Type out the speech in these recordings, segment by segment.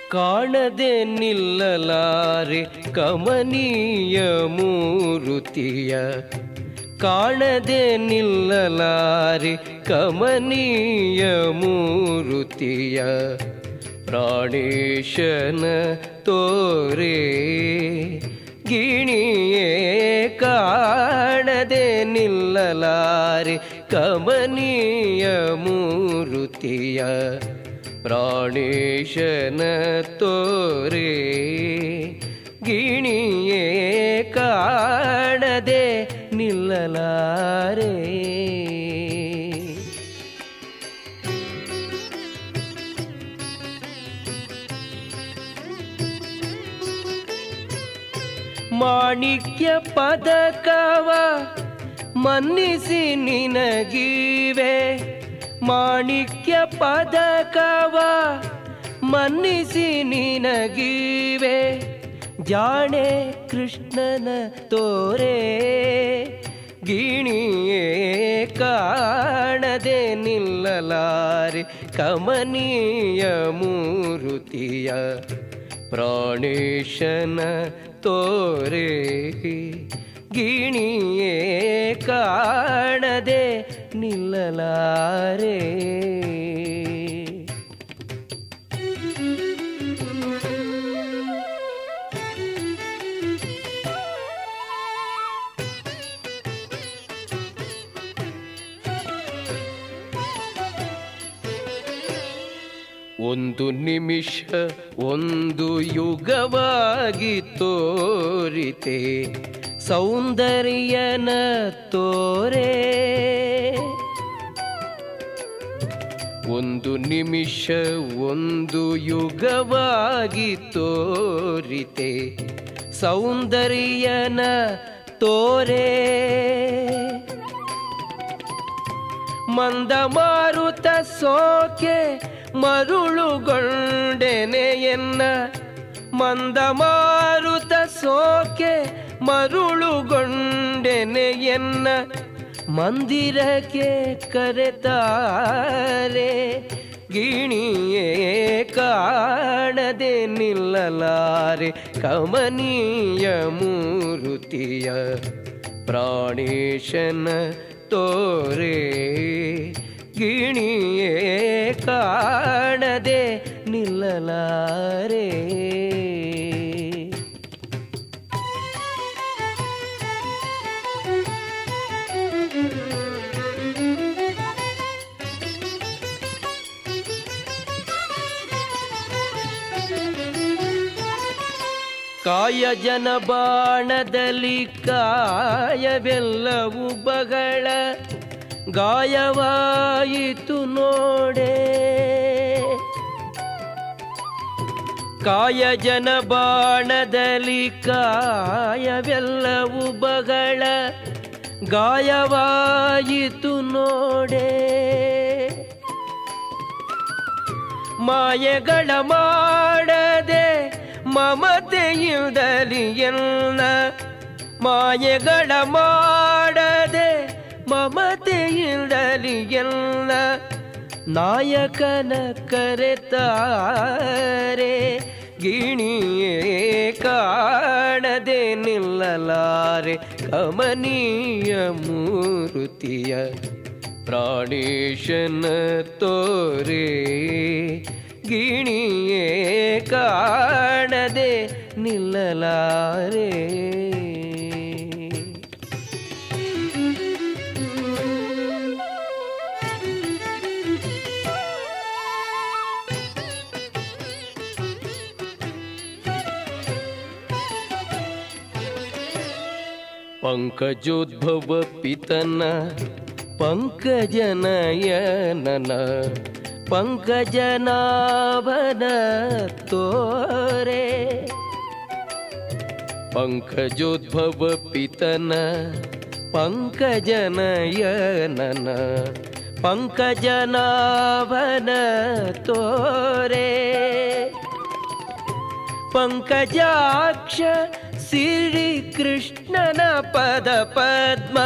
ಕಾಣದೆ ನಿಲ್ಲಲಾರೆ ಕಮನೀಯ ಮೂರುತಿಯ ಕಾಣದೆ ನಿಲ್ಲಲಾರೆ ಕಮನೀಯ ಮೂರುತಿಯ ಪ್ರಾಣೇಶನ ತೋರೆ ಗಿಣಿಯೇ ಕಾಣದೆ ನಿಲ್ಲಲಾರೆ ಕಮನೀಯ ಮೂರುತಿಯ ಪ್ರಾಣೇಶನ ತೋರೆ ಗಿಣಿಯೇ ಕಾಣದೆ ನಿಲ್ಲಲಾರೆ ಮಾಣಿಕ್ಯ ಪದಕವ ಮನ್ನಿಸಿ ನಿನಗೀವೆ ಮಾಣಿಕ್ಯ ಪದಕವ ಮನ್ನಿಸಿ ನಿನಗೀವೆ ಜಾಣೆ ಕೃಷ್ಣನ ತೋರೆ ಗಿಣಿಯೇ ಕಾಣದೆ ನಿಲ್ಲಲಾರೆ ಕಮನೀಯ ಮೂರುತಿಯ ಪ್ರಾಣೇಶನ ತೋರೆ ಗಿಣಿಯೇ ಕಾಣದೆ ನಿಲ್ಲಲಾರೆ ಒಂದು ನಿಮಿಷ ಒಂದು ಯುಗವಾಗಿ ತೋರಿತೆ ಸೌಂದರ್ಯನ ತೋರೆ ಒಂದು ನಿಮಿಷ ಒಂದು ಯುಗವಾಗಿ ತೋರಿತೆ ಸೌಂದರ್ಯನ ತೋರೆ ಮಂದ ಮಾರುತ ಸೋಕೆ ಮರುಳುಗೊಂಡೆನೆಯನ್ನ ಮಂದ ಮಾರುತ ಸೋಕೆ ಮರುಳುಗೊಂಡೆನೆಯನ್ನ ಮಂದಿರಕ್ಕೆ ಕರೆತಾರೆ ಗಿಣಿಯೇ ಕಾಣದೆ ನಿಲ್ಲಲಾರೆ ಕಮನೀಯ ಮೂರುತಿಯ ಪ್ರಾಣೇಶನ ತೋರೆ ಗಿಣಿಯೇ ಕಾಣದೆ ನಿಲ್ಲಲಾರೆ ಕಾಯ ಜನ ಬಾಣದಲ್ಲಿ ಕಾಯವೆಲ್ಲವು ಬಗಳ ಗಾಯವಾಯಿತು ನೋಡೆ ಕಾಯ ಜನ ಬಾಣದಲ್ಲಿ ಕಾಯವೆಲ್ಲವು ಬಗಳ ಗಾಯವಾಯಿತು ನೋಡೆ ಮಾಯಗಳ ಮಾಡದೆ ಮಮತೆಯಿಲ್ದಲಿ ಎಲ್ಲ ಮಾಯಗಳ ಮಾಡದೆ ಮಮತೆಯಿಲ್ದಲಿ ಎಲ್ಲ ನಾಯಕನ ಕರೆತಾರೆ ಗಿಣಿಯೇ ಕಾಣದೆ ನಿಲ್ಲಲಾರೆ ಕಮನೀಯ ಮೂರುತಿಯ ಪ್ರಾಣೇಶನ ತೋರೆ ಗಿಣಿಯೇ ಕಾಣದೆ ನಿಲ್ಲಲಾರೆ ಪಂಕಜೋದ್ಭವ ಪಿತನ ಪಂಕಜನಯನನ ಪಂಕಜನಾಭನ ತೋರೆ ಪಂಕಜೋದ್ಭವ ಪಿತನ ಪಂಕಜನಯನನ ಪಂಕಜನಾಭನ ತೋರೆ ಪಂಕಜಾಕ್ಷ ಸಿರಿ ಕೃಷ್ಣನ ಪದ ಪದ್ಮ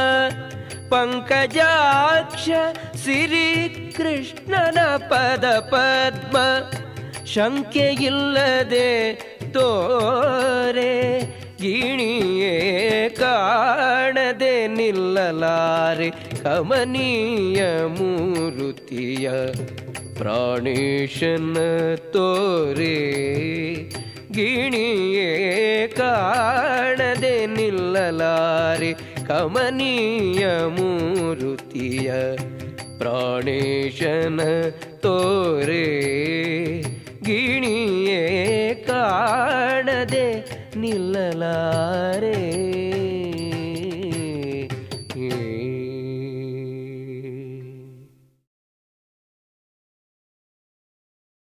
ಪಂಕಜಾಕ್ಷ ಸಿರಿ ಕೃಷ್ಣನ ಪದ ಪದ್ಮ ಶಂಕೆಯಿಲ್ಲದೆ ತೋರೆ ಗಿಣಿಯೇ ಕಾಣದೆ ನಿಲ್ಲಲಾರೆ ಕಮನೀಯ ಮೂರುತಿಯ ಪ್ರಾಣೇಶನ ತೋರೆ ಗಿಣಿಯೇ ಕಾಣದೆ ನಿಲ್ಲಲಾರೆ ಕಮನೀಯ ಮೂರುತಿಯ ಪ್ರಾಣೇಶನ ತೋರೆ ಗಿಣಿಯೇ ಕಾಣದೆ ನಿಲ್ಲಲಾರೆ